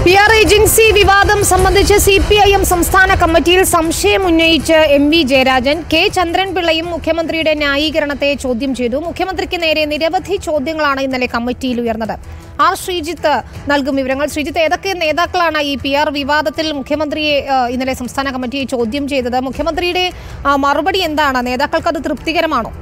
P R agency വിവാദം സംബന്ധിച്ച് C P I M സംസ്ഥാന കമ്മിറ്റിയിൽ സംശയം ഉന്നയിച്ച് എം വി ജയരാജൻ കെ ചന്ദ്രൻപിള്ളയും മുഖ്യമന്ത്രിയുടെ ന്യായീകരണത്തെ ചോദ്യം ചെയ്തു മുഖ്യമന്ത്രിക്ക് നേരെ നിരവധി ചോദ്യങ്ങളാണ് ഇന്നലെ കമ്മിറ്റിയിൽ ഉയർന്നത് ആർ ശ്രീജിത്ത് നൽകും വിവരങ്ങൾ ശ്രീജിത്ത് ഏതൊക്കെ നേതാക്കളാണ് ഈ പി ആർ വിവാദത്തിൽ മുഖ്യമന്ത്രിയെ ആ, ഇന്നലെ സംസ്ഥാന കമ്മിറ്റിയെ ചോദ്യം ചെയ്തത് മുഖ്യമന്ത്രിയുടെ ആ, മറുപടി എന്താണ് നേതാക്കൾക്ക് അത് തൃപ്തികരമാണോ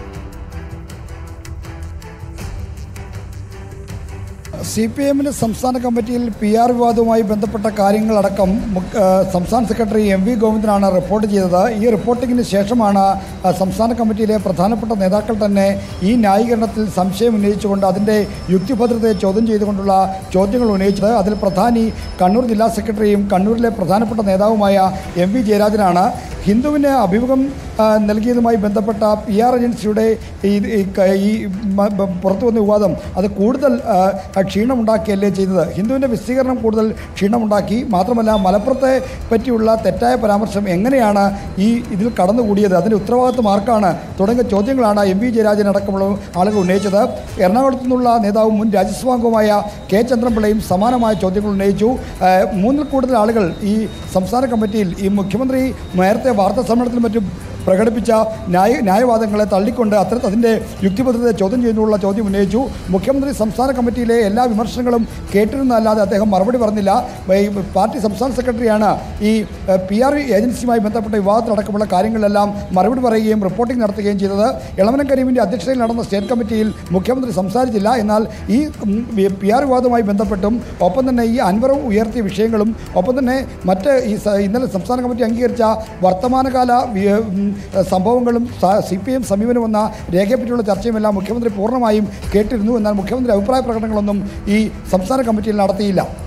സി പി എമ്മിൻ്റെ സംസ്ഥാന കമ്മിറ്റിയിൽ പി ആർ വിവാദവുമായി ബന്ധപ്പെട്ട കാര്യങ്ങളടക്കം മുഖ്യ- ആ, സംസ്ഥാന സെക്രട്ടറി എം വി ഗോവിന്ദനാണ് റിപ്പോർട്ട് ചെയ്തത് ഈ റിപ്പോർട്ടിങ്ങിന് ശേഷമാണ് ആ, സംസ്ഥാന കമ്മിറ്റിയിലെ പ്രധാനപ്പെട്ട നേതാക്കൾ തന്നെ ഈ ന്യായീകരണത്തിൽ സംശയം ഉന്നയിച്ചുകൊണ്ട് അതിൻ്റെ യുക്തിഭദ്രതയെ ചോദ്യം ചെയ്തുകൊണ്ടുള്ള ചോദ്യങ്ങൾ ഉന്നയിച്ചത് അതിൽ പ്രധാനി കണ്ണൂർ ജില്ലാ സെക്രട്ടറിയും കണ്ണൂരിലെ പ്രധാനപ്പെട്ട നേതാവുമായ എം വി ജയരാജനാണ് ഹിന്ദുവിന് അഭിമുഖം ആ, നൽകിയതുമായി ബന്ധപ്പെട്ട പി ആർ ഏജൻസിയുടെ ഈ ഈ ക- ഈ മ- ബ- പുറത്തു വന്ന വിവാദം അത് കൂടുതൽ ആ, ക്ഷീണമുണ്ടാക്കിയല്ലേ ചെയ്തത് ഹിന്ദുവിൻ്റെ വിസ്തീകരണം കൂടുതൽ ക്ഷീണമുണ്ടാക്കി മാത്രമല്ല മലപ്പുറത്തെ പറ്റിയുള്ള തെറ്റായ പരാമർശം എങ്ങനെയാണ് ഈ ഇതിൽ കടന്നുകൂടിയത് അതിൻ്റെ ഉത്തരവാദിത്വം ആർക്കാണ് തുടങ്ങിയ ചോദ്യങ്ങളാണ് എം വി ജയരാജൻ അടക്കമുള്ള ആളുകൾ ഉന്നയിച്ചത് എറണാകുളത്തു നിന്നുള്ള നേതാവും മുൻ രാജ്യസഭാംഗവുമായ കെ ചന്ദ്രൻപിള്ളയും സമാനമായ ചോദ്യങ്ങൾ ഉന്നയിച്ചു ആ, മൂന്നിൽ കൂടുതൽ ആളുകൾ ഈ സംസ്ഥാന കമ്മിറ്റിയിൽ ഈ മുഖ്യമന്ത്രി നേരത്തെ വാർത്താ സമ്മേളനത്തിലും മറ്റും പ്രകടിപ്പിച്ച ന്യായ ന്യായവാദങ്ങളെ തള്ളിക്കൊണ്ട് അത്ര അതിൻ്റെ യുക്തിബദ്ധതയെ ചോദ്യം ചെയ്യുന്നുള്ള ചോദ്യം ഉന്നയിച്ചു മുഖ്യമന്ത്രി സംസ്ഥാന കമ്മിറ്റിയിലെ എല്ലാ വിമർശനങ്ങളും കേട്ടിരുന്നല്ലാതെ അദ്ദേഹം മറുപടി പറഞ്ഞില്ല ഈ പാർട്ടി സംസ്ഥാന സെക്രട്ടറിയാണ് ഈ പി ആർ ഏജൻസിയുമായി ബന്ധപ്പെട്ട വിവാദത്തിലടക്കമുള്ള കാര്യങ്ങളിലെല്ലാം മറുപടി പറയുകയും റിപ്പോർട്ടിംഗ് നടത്തുകയും ചെയ്തത് ഇളവനം കരീമിൻ്റെ അധ്യക്ഷതയിൽ നടന്ന സ്റ്റേറ്റ് കമ്മിറ്റിയിൽ മുഖ്യമന്ത്രി സംസാരിച്ചില്ല എന്നാൽ ഈ പി ആർ വിവാദവുമായി ബന്ധപ്പെട്ടും ഒപ്പം തന്നെ ഈ അൻവറും ഉയർത്തിയ വിഷയങ്ങളും ഒപ്പം തന്നെ മറ്റ് ഈ സ- ഇന്നലെ സംസ്ഥാന കമ്മിറ്റി അംഗീകരിച്ച വർത്തമാനകാല വി- ഉം, സംഭവങ്ങളും സി പി എം സമീപനം വന്ന രേഖയെപ്പറ്റിയുള്ള ചർച്ചയുമെല്ലാം മുഖ്യമന്ത്രി പൂർണ്ണമായും കേട്ടിരുന്നു എന്നാൽ മുഖ്യമന്ത്രി അഭിപ്രായ പ്രകടനങ്ങളൊന്നും ഈ സംസ്ഥാന കമ്മിറ്റിയിൽ നടത്തിയില്ല